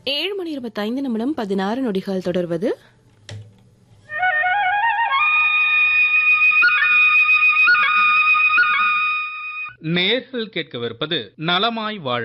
ஏழு மணி இருபத்தைந்து நிமிடம் பதினாறு நொடிகள் தொடர்வது நேர்கள் கேட்கவிருப்பது நலமாய் வாழ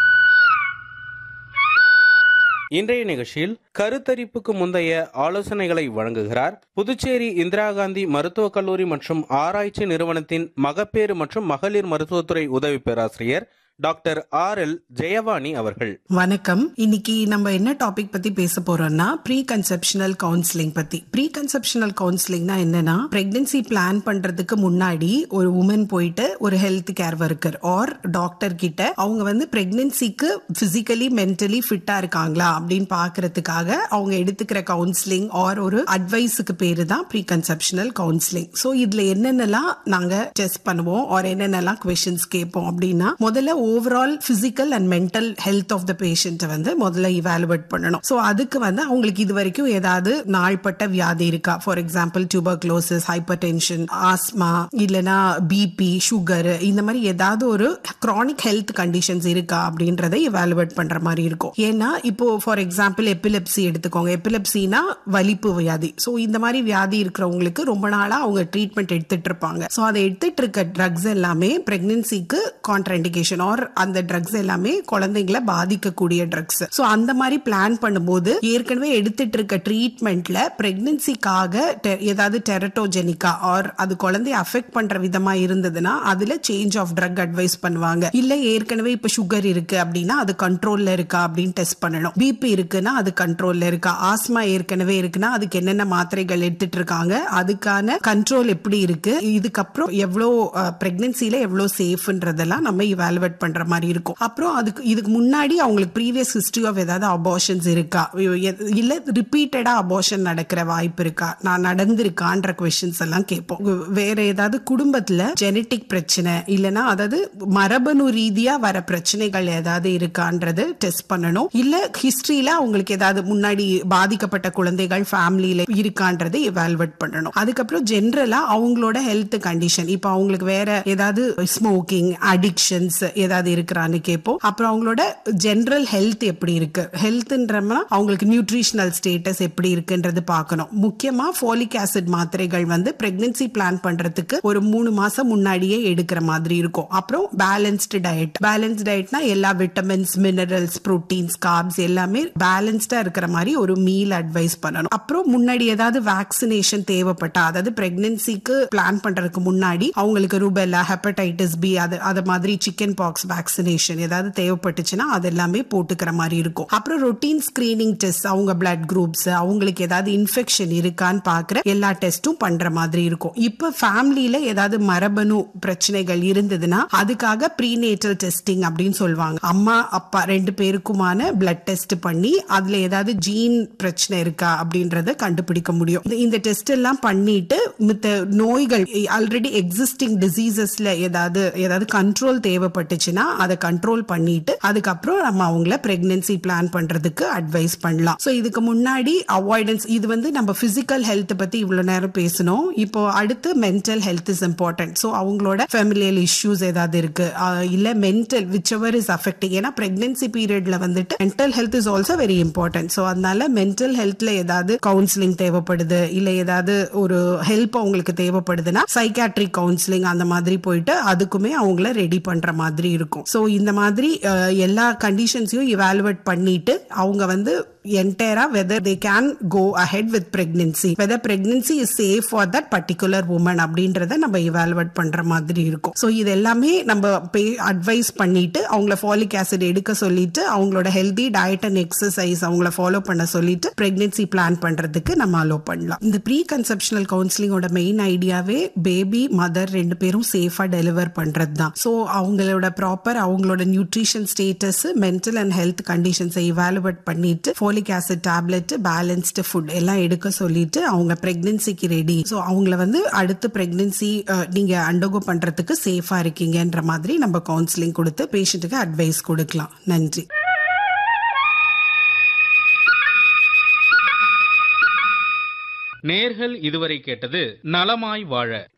இன்றைய நிகழ்ச்சியில் கருத்தரிப்புக்கு முந்தைய ஆலோசனைகளை வழங்குகிறார் புதுச்சேரி இந்திரா காந்தி மருத்துவக் கல்லூரி மற்றும் ஆராய்ச்சி நிறுவனத்தின் மகப்பேறு மற்றும் மகளிர் மருத்துவத்துறை உதவி பேராசிரியர் டாக்டர் ஆர் எல் ஜெயவாணி அவர்கள் வணக்கம் இன்னைக்கு நம்ம என்ன டாபிக் பத்தி பேச போறோம்னா ப்ரீ கன்செப்ஷனல் கவுன்சிலிங் பத்தி ப்ரீ கன்செப்ஷனல் கவுன்சிலிங்னா என்னன்னா பிரெக்னன்சி பிளான் பண்றதுக்கு முன்னாடி ஒரு உமன் போயிட்டு ஒரு health care worker or doctor கிட்ட அவங்க வந்து பிரெக்னன்சிக்கு பிசிக்கலி மென்டலி ஃபிட்டா இருக்காங்களா அப்படின்னு பாக்குறதுக்காக அவங்க எடுத்துக்கிற கவுன்சிலிங் ஆர் ஒரு அட்வைஸுக்கு பேரு தான் ப்ரீ கன்செப்ஷனல் கவுன்சிலிங் ஸோ இதுல என்னென்னலாம் நாங்க டெஸ்ட் பண்ணுவோம் ஆர் என்னென்னலாம் கொஷின்ஸ் கேட்போம் அப்படின்னா முதல்ல overall physical and mental health of the patient வந்து முதல்ல இவாலுவேட் பண்ணணும் ஸோ அதுக்கு வந்து அவங்களுக்கு இது வரைக்கும் ஏதாவது நாள்பட்ட வியாதி இருக்கா for example tuberculosis hypertension asthma இல்லைன்னா பிபி சுகர் இந்த மாதிரி ஏதாவது ஒரு கிரானிக் ஹெல்த் கண்டிஷன்ஸ் இருக்கா அப்படின்றத இவாலுவேட் பண்ற மாதிரி இருக்கும் ஏன்னா இப்போ ஃபார் எக்ஸாம்பிள் எபிலெப்சி எடுத்துக்கோங்க எபிலெப்சினா வலிப்பு வியாதி ஸோ இந்த மாதிரி வியாதி இருக்கிறவங்களுக்கு ரொம்ப நாளா அவங்க ட்ரீட்மெண்ட் எடுத்துட்டு இருப்பாங்க ஸோ அதை எடுத்துட்டு இருக்க ட்ரக்ஸ் எல்லாமே பிரெக்னன்சிக்கு கான்ட்ராண்டிகேஷன் ஆர் அந்த ட்ரக்ஸ் எல்லாமே குழந்தைங்களை பாதிக்கக்கூடிய ட்ரக்ஸ் ஸோ அந்த மாதிரி பிளான் பண்ணும்போது ஏற்கனவே எடுத்துட்டு இருக்க ட்ரீட்மெண்ட்ல பிரெக்னன்சிக்காக ஏதாவது டெரட்டோஜெனிக்கா ஆர் அது குழந்தைய அஃபெக்ட் பண்ற விதமா இருந்ததுன்னா அதுல சேஞ்ச் ஆஃப் ட்ரக் அட்வைஸ் பண்ணுவாங்க இல்ல ஏற்கனவே இப்ப சுகர் இருக்கு அப்படின்னா அது கண்ட்ரோல்ல இருக்கா அப்படின்னு டெஸ்ட் பண்ணணும் பிபி இருக்குன்னா அது கண்ட்ரோல்ல இருக்கா ஆஸ்மா ஏற்கனவே இருக்குன்னா அதுக்கு என்னென்ன மாத்திரைகள் எடுத்துட்டு இருக்காங்க அதுக்கான கண்ட்ரோல் எப்படி இருக்கு இதுக்கப்புறம் எவ்வளோ பிரெக்னன்சில எவ்வளோ சேஃப்ன்றதெல்லாம் நம்ம இவாலுவேட் பண்ற மாதிரி இருக்கும் அப்புறம் அதுக்கு இதுக்கு முன்னாடி அவங்களுக்கு ப்ரீவியஸ் ஹிஸ்டரி ஆஃப் ஏதாவது அபார்ஷன்ஸ் இருக்கா இல்ல ரிப்பீட்டடா அபார்ஷன் நடக்கிற வாய்ப்பு இருக்கா நான் நடந்திருக்கான்ற கொஸ்டின்ஸ் எல்லாம் கேட்போம் வேற ஏதாவது குடும்பத்துல ஜெனட்டிக் பிரச்சனை இல்லனா அதாவது மரபணு ரீதியா வர பிரச்சனைகள் ஏதாவது இருக்கான்றது டெஸ்ட் பண்ணணும் இல்ல ஹிஸ்டரியில அவங்களுக்கு ஏதாவது முன்னாடி பாதிக்கப்பட்ட குழந்தைகள் ஃபேமிலியில இருக்கான்றது இவால்வேட் பண்ணணும் அதுக்கப்புறம் ஜென்ரலா அவங்களோட ஹெல்த் கண்டிஷன் இப்போ அவங்களுக்கு வேற ஏதாவது ஸ்மோக்கிங் அடிக்ஷன்ஸ் ஏதாவது இருக்கிறான்னு கேட்போம் அப்புறம் அவங்களோட ஜென்ரல் ஹெல்த் எப்படி இருக்கு ஹெல்த்ன்றமா அவங்களுக்கு நியூட்ரிஷனல் ஸ்டேட்டஸ் எப்படி இருக்குன்றது பார்க்கணும் முக்கியமா ஃபோலிக் ஆசிட் மாத்திரைகள் வந்து பிரெக்னன்சி பிளான் பண்றதுக்கு ஒரு மூணு மாசம் முன்னாடியே எடுக்கிற மாதிரி இருக்கும் அப்புறம் பேலன்ஸ்டு டயட் பேலன்ஸ் டயட்னா எல்லா விட்டமின்ஸ் மினரல்ஸ் புரோட்டீன்ஸ் கார்ப்ஸ் எல்லாமே பேலன்ஸ்டா இருக்கிற மாதிரி ஒரு மீல் அட்வைஸ் பண்ணணும் அப்புறம் முன்னாடி ஏதாவது வேக்சினேஷன் தேவைப்பட்டா அதாவது பிரெக்னன்சிக்கு பிளான் பண்றதுக்கு முன்னாடி அவங்களுக்கு ரூபெல்லா ஹெப்படைட்டிஸ் பி அது அது மாதிரி சிக்கன் பாக்ஸ் வேக்சினேஷன் ஏதாவது தேவைப்பட்டுச்சுன்னா அது எல்லாமே போட்டுக்கிற மாதிரி இருக்கும் அப்புறம் ரொட்டீன் ஸ்கிரீனிங் டெஸ்ட் அவங்க பிளட் குரூப்ஸ் அவங்களுக்கு ஏதாவது இன்ஃபெக்ஷன் இருக்கான்னு பாக்குற எல்லா டெஸ்ட்டும் பண்ற மாதிரி இருக்கும் இப்ப ஃபேமிலியில ஏதாவது மரபணு பிரச்சனைகள் இருந்ததுன்னா அதுக்காக ப்ரீநேட்டல் டெஸ்டிங் அப்படின்னு சொல்லுவாங்க அம்மா அப்பா ரெண்டு பேருக்குமான பிளட் டெஸ்ட் பண்ணி அதுல ஏதாவது ஜீன் பிரச்சனை இருக்கா அப்படின்றத கண்டுபிடிக்க முடியும் இந்த டெஸ்ட் எல்லாம் பண்ணிட்டு மித்த நோய்கள் ஆல்ரெடி எக்ஸிஸ்டிங் டிசீசஸ்ல ஏதாவது ஏதாவது கண்ட்ரோல் தேவைப்பட்டுச்சுன்னா அதை கண்ட்ரோல் பண்ணிட்டு அதுக்கப்புறம் நம்ம அவங்கள பிரெக்னன்சி பிளான் பண்றதுக்கு அட்வைஸ் பண்ணலாம் ஸோ இதுக்கு முன்னாடி அவாய்டன்ஸ் இது வந்து நம்ம பிசிக்கல் ஹெல்த் பத்தி இவ்வளவு நேரம் பேசணும் இப்போ அடுத்து mental health is important so அவங்களோட ஃபெமிலியல் இஷ்யூஸ் ஏதாவது இருக்கு இல்ல mental which ever is affecting ஏன்னா பிரெக்னன்சி பீரியட்ல வந்துட்டு mental health is also very important so அதனால மென்டல் ஹெல்த்ல ஏதாவது கவுன்சிலிங் தேவைப்படுது இல்ல ஏதாவது ஒரு ஹெல்ப் அவங்களுக்கு தேவைப்படுதுன்னா சைக்காட்ரிக் கவுன்சிலிங் அந்த மாதிரி போயிட்டு அதுக்குமே அவங்கள ரெடி பண்ற மாதிரி இருக்கும் ஸோ இந்த மாதிரி எல்லா கண்டிஷன்ஸையும் இவாலுவேட் பண்ணிட்டு அவங்க வந்து என்டையரா whether they can go ahead with pregnancy whether pregnancy is safe for that particular woman அப்படின்றத நம்ம இவாலுவேட் பண்ற மாதிரி இருக்கும் ஸோ இது எல்லாமே நம்ம அட்வைஸ் பண்ணிட்டு அவங்கள ஃபாலிக் ஆசிட் எடுக்க சொல்லிட்டு அவங்களோட ஹெல்தி டயட் அண்ட் எக்ஸசைஸ் அவங்கள ஃபாலோ பண்ண சொல்லிட்டு பிரெக்னன்சி பிளான் பண்றதுக்கு நம்ம அலோ பண்ணலாம் இந்த ப்ரீ கன்செப்ஷனல் கவுன்சிலிங்கோட மெயின் ஐடியாவே பேபி மதர் ரெண்டு பேரும் சேஃபா டெலிவர் பண்றது தான் ஸோ அவங்களோட ப்ராப்பர் அவங்களோட nutrition status mental and health கண்டிஷன்ஸை இவாலுவேட் பண்ணிட்டு folic acid tablet balanced food எல்லாம் எடுக்க சொல்லிட்டு அவங்க பிரெக்னன்சிக்கு ரெடி ஸோ அவங்கள வந்து அடுத்து பிரெக்னன்சி நீங்க அண்டர்கோ பண்றதுக்கு சேஃபா இருக்கீங்கன்ற மாதிரி நம்ம கவுன்சிலிங் கொடுத்து பேஷண்ட்டுக்கு அட்வைஸ் கொடுக்கலாம் நன்றி நேர்கள் இதுவரை கேட்டது நலமாய் வாழ